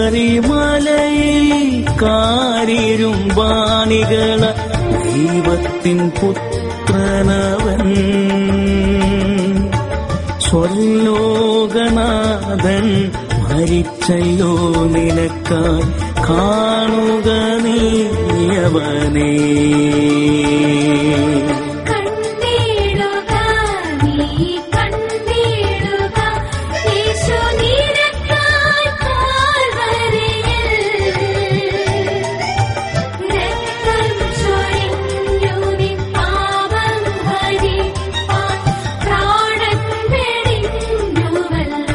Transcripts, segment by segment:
കാൽവരിമലയിൽ കാരിരും ബാണികള ദൈവത്തിൻ പുത്രനവൻ സ്വർലോകനാഥൻ മരിച്ചല്ലോ നിനക്കായി കാണുക നീയവനേ കണ്ടിടുക നീ കണ്ടിടുക യേശു നിനക്കായി കാൽവരിയിൽ രക്തം ചൊരിഞ്ഞു നിൻ പാപം ഹരിപ്പാൻ പ്രാണൻ വെടിഞ്ഞുവല്ലോ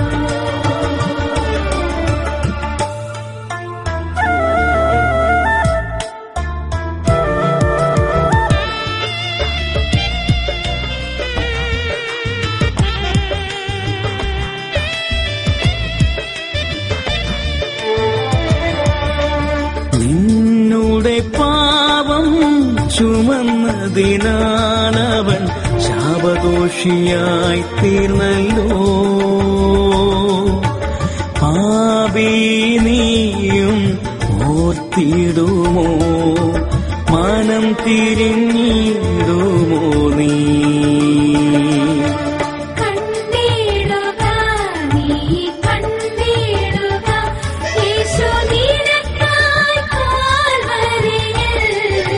നിന്നുടെ പാപം ചുമന്നതിനാലവൻ ശാപദോഷിയായി തീർന്നല്ലോ പാപി നീയും ഓർത്തിടുമോ മനം തിരിഞ്ഞിടുമോ നീ കണ്ടിടുക നീ കണ്ടിടുക യേശു നിനക്കായി കാൽവരിയിൽ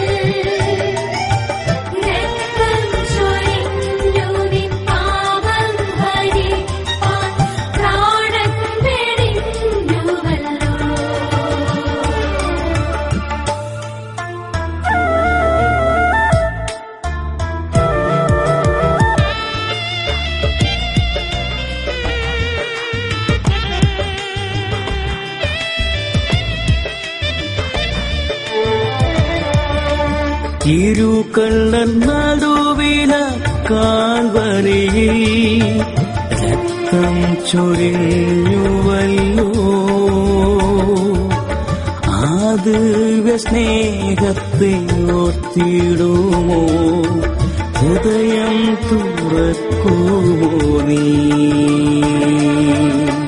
രക്തം ചൊരിഞ്ഞു നിൻ പാപം ഹരിപ്പാൻ പ്രാണൻ വെടിഞ്ഞുവല്ലോ ഇരുകള്ളൻ നടുവില കാൽവരിയിൽ രക്തം ചൊരിഞ്ഞുവല്ലോ ആദിവ്യ സ്നേഹത്തെ ഓർത്തിടുമോ ഹൃദയം തുറക്കുമോ നീ